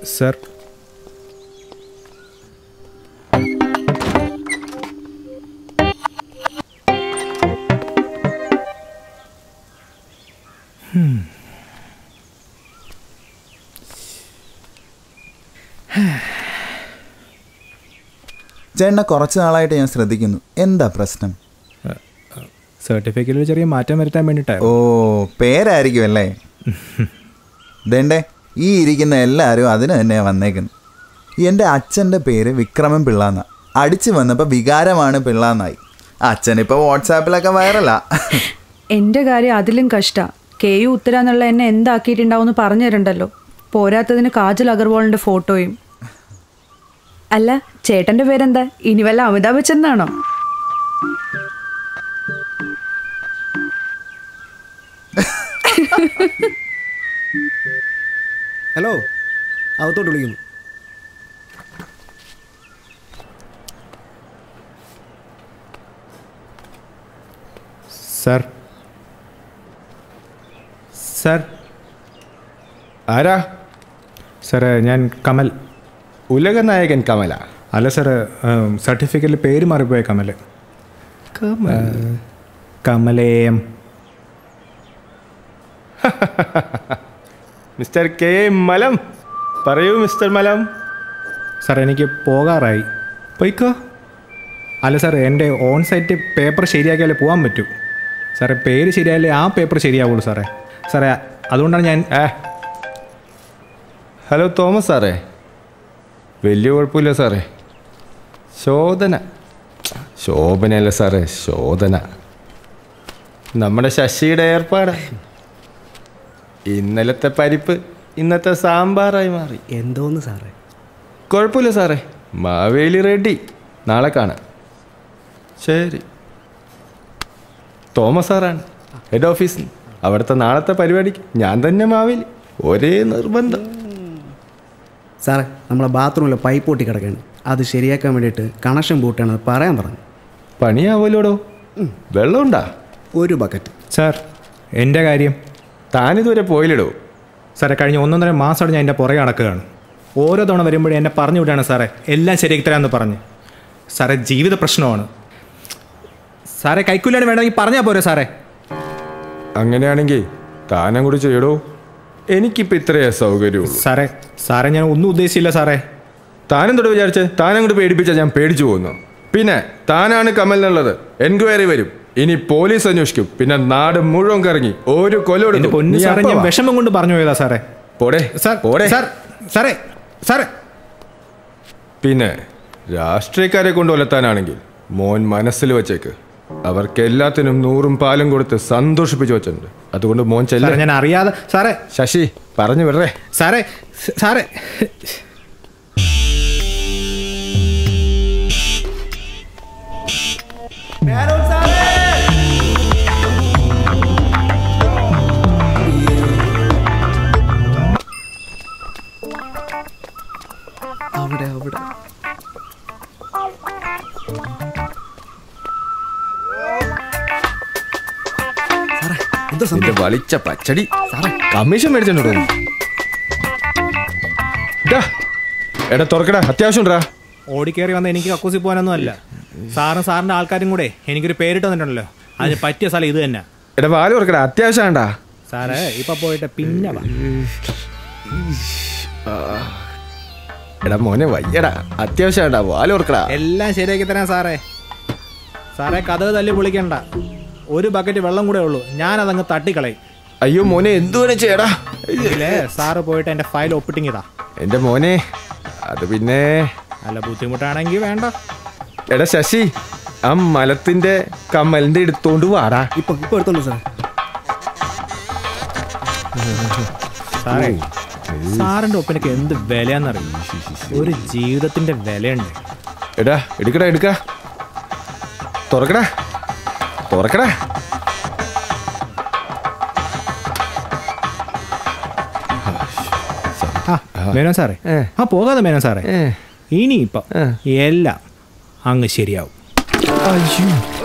Sir ചേട്ടനെ കുറച്ച് നാളായിട്ട് ഞാൻ ശ്രദ്ധിക്കുന്നു എന്താ പ്രശ്നം സർട്ടിഫിക്കറ്റിൽ ചെറിയ മാറ്റം വരുത്താൻ ഓ വേണ്ടിയിട്ടായിരുന്നു പേരായിരിക്കും അല്ലേ ദേണ്ടേ ഈ ഇരിക്കുന്ന എല്ലാവരും അതിന് തന്നെയാണ് വന്നേക്കുന്നത് എൻ്റെ അച്ഛൻ്റെ പേര് വിക്രമൻ പിള്ളാന്ന അടിച്ചു വന്നപ്പോൾ വികാരമാണ് പിള്ളാന്നായി അച്ഛൻ ഇപ്പോൾ വാട്സാപ്പിലൊക്കെ വൈറലാ എന്റെ കാര്യം അതിലും കഷ്ട കെ യു ഉത്തര എന്നുള്ള എന്നെ എന്താക്കിയിട്ടുണ്ടാവും പറഞ്ഞു തരണ്ടല്ലോ പോരാത്തതിന് കാജൽ അഗർവാളിന്റെ ഫോട്ടോയും അല്ല ചേട്ടന്റെ പേരെന്താ ഇനി വല്ല അമിതാഭ് ബച്ചൻ എന്നാണോ ഹലോ അകത്തോട്ട് വിളിക്കുന്നു സർ സർ ആരാ സാറേ ഞാൻ കമൽ ഉലകനായകൻ കമല അല്ല സാറ് സർട്ടിഫിക്കറ്റിൽ പേര് മാറിപ്പോയ കമൽ കമലേയം മിസ്റ്റർ കെ മലം പറയൂ മിസ്റ്റർ മലം സാർ എനിക്ക് പോകാറായി പൊയ്ക്കോ അല്ല സാർ എൻ്റെ ഓൺ സൈറ്റ് പേപ്പർ ശരിയാക്കിയാലേ പോകാൻ പറ്റൂ സാറേ പേര് ശരിയായാലേ ആ പേപ്പർ ശരിയാവുള്ളൂ സാറേ സാറേ അതുകൊണ്ടാണ് ഞാൻ ഏ ഹലോ തോമസ് സാറേ വലിയ കുഴപ്പമില്ല സാറേ ശോധന ശോഭനയല്ല സാറേ ശോധന നമ്മുടെ ശശിയുടെ ഏർപ്പാട് ഇന്നലത്തെ പരിപ്പ് ഇന്നത്തെ സാമ്പാറായി മാറി എന്തോന്ന് സാറേ കുഴപ്പമില്ല സാറേ മാവേലി റെഡി നാളെ കാണാം ശരി തോമസ് സാറാണ് ഹെഡ് ഓഫീസിൽ അവിടുത്തെ നാളത്തെ പരിപാടിക്ക് ഞാൻ തന്നെ മാവേലി ഒരേ നിർബന്ധം സാറേ നമ്മളെ ബാത്റൂമിലെ പൈപ്പ് പൊട്ടി കിടക്കുകയാണ് അത് ശരിയാക്കാൻ വേണ്ടിയിട്ട് കണക്ഷൻ പൂട്ടാണെന്ന് പറയാൻ പറഞ്ഞു പണിയാവുമല്ലോടോ വെള്ളമുണ്ടാ ഒരു ബക്കറ്റ് സാർ എൻ്റെ കാര്യം താനിതുവരെ പോയില്ലടോ സാറേ കഴിഞ്ഞ ഒന്നൊന്നര മാസത്തോടെ ഞാൻ എൻ്റെ പുറകെ നടക്കുകയാണ് ഓരോ തവണ വരുമ്പോഴേ എന്നെ പറഞ്ഞു വിടുകയാണ് സാറേ എല്ലാം ശരിയാക്കി തരാമെന്ന് പറഞ്ഞ് സാറേ ജീവിത പ്രശ്നമാണ് സാറേ കൈക്കൂലാണ് വേണമെങ്കിൽ പറഞ്ഞാൽ പോരെ സാറേ അങ്ങനെയാണെങ്കിൽ താനും കൂടി ചെയ്യടോ എനിക്കിപ്പോൾ ഇത്രയേ സൗകര്യമുള്ളൂ സാറേ സാറേ ഞാൻ ഒന്നും ഉദ്ദേശിച്ചില്ല സാറേ താനും തൊട്ട് വിചാരിച്ച് താനും കൂടി പേടിപ്പിച്ചാൽ ഞാൻ പേടിച്ചു പോകുന്നു പിന്നെ താനാണ് കമലിനുള്ളത് എൻക്വയറി വരും ഇനി പോലീസ് അന്വേഷിക്കും പിന്നെ നാട് മുഴുവൻ കറങ്ങി ഒരു കൊലം എൻ്റെ പൊന്നു സാറേ ഞാൻ വിഷമം കൊണ്ട് പറഞ്ഞു പോയതാ സാറേ പോടെ സാർ പോടെ സാർ സാറേ സാറേ പിന്നെ രാഷ്ട്രീയക്കാരെ കൊണ്ട് ഒലത്താനാണെങ്കിൽ മോൻ മനസ്സിൽ വെച്ചേക്ക് അവർക്ക് എല്ലാത്തിനും നൂറും പാലും കൊടുത്ത് സന്തോഷിപ്പിച്ചു വെച്ചിട്ടുണ്ട് അതുകൊണ്ട് മോൻ സാറേ ചെല്ല ഞാൻ അറിയാതെ സാറേ ശശി പറഞ്ഞു വിടറേ സാറേ സാറേ അവിടെ അവിടെ സാറേ എന്തോ നിന്റെ സംഭവം വലിച്ച പച്ചടി സാറേ കമ്മീഷൻ മേടിച്ചിട്ടുണ്ടോ ഡാ, എടാ തുറക്കടാ അത്യാവശ്യണ്ടാ ഓടിക്കേറി വന്ന എനിക്ക് കക്കൂസി പോകാനൊന്നും അല്ല സാറും സാറിന്റെ ആൾക്കാരും കൂടെ എനിക്കൊരു പേരിട്ട് തന്നിട്ടുണ്ടല്ലോ അതിന് പറ്റിയ സ്ഥലം ഇത് തന്നെ എടാ വാല് തുറക്കടാ അത്യാവശ്യമാണ്ടാ സാറേ ഇപ്പൊ പോയിട്ട് പിന്നെ വാ എടാ മോനെ വയ്യടാ അത്യാവശ്യമാണ്ടാ വാല് തുറക്കടാ എല്ലാം ശരിയാക്കി തരാം സാറേ സാറേ കഥ തല്ലി പൊളിക്കണ്ട ഒരു ബക്കറ്റ് വെള്ളം കൂടെ ഉള്ളൂ ഞാനതങ്ങ് തട്ടിക്കളയും അയ്യോ മോനെ എന്തു വേണേ ചെയ്യടാ ഇതിലേ സാറ് പോയിട്ട് എന്റെ ഫയൽ ഒപ്പിട്ടിങ്ങിതാ എന്റെ മോനെ അത് പിന്നെ അല്ല ബുദ്ധിമുട്ടാണെങ്കിൽ വേണ്ട എടാ ശശി ആ മലത്തിന്റെ കമ്മലിന്റെ എടുത്തോണ്ട് വാടാ ഇപ്പൊ ഇപ്പൊ എടുത്തോണ്ട് സാർ സാറേ സാറിന്റെ ഒപ്പിനൊക്കെ എന്ത് വിലയാന്നറിയും ഒരു ജീവിതത്തിന്റെ വിലയുണ്ട് എടാ എടുക്കടാ എടുക്ക തുറക്കടാ തുറക്കടാ ആ മേനോൻ സാറേ ഏ. ആ പോകാതെ മേനോൻ സാറേ ഏ. ഇനിയിപ്പം ഏ. എല്ലാം അങ്ങ് ശരിയാവും അയ്യോ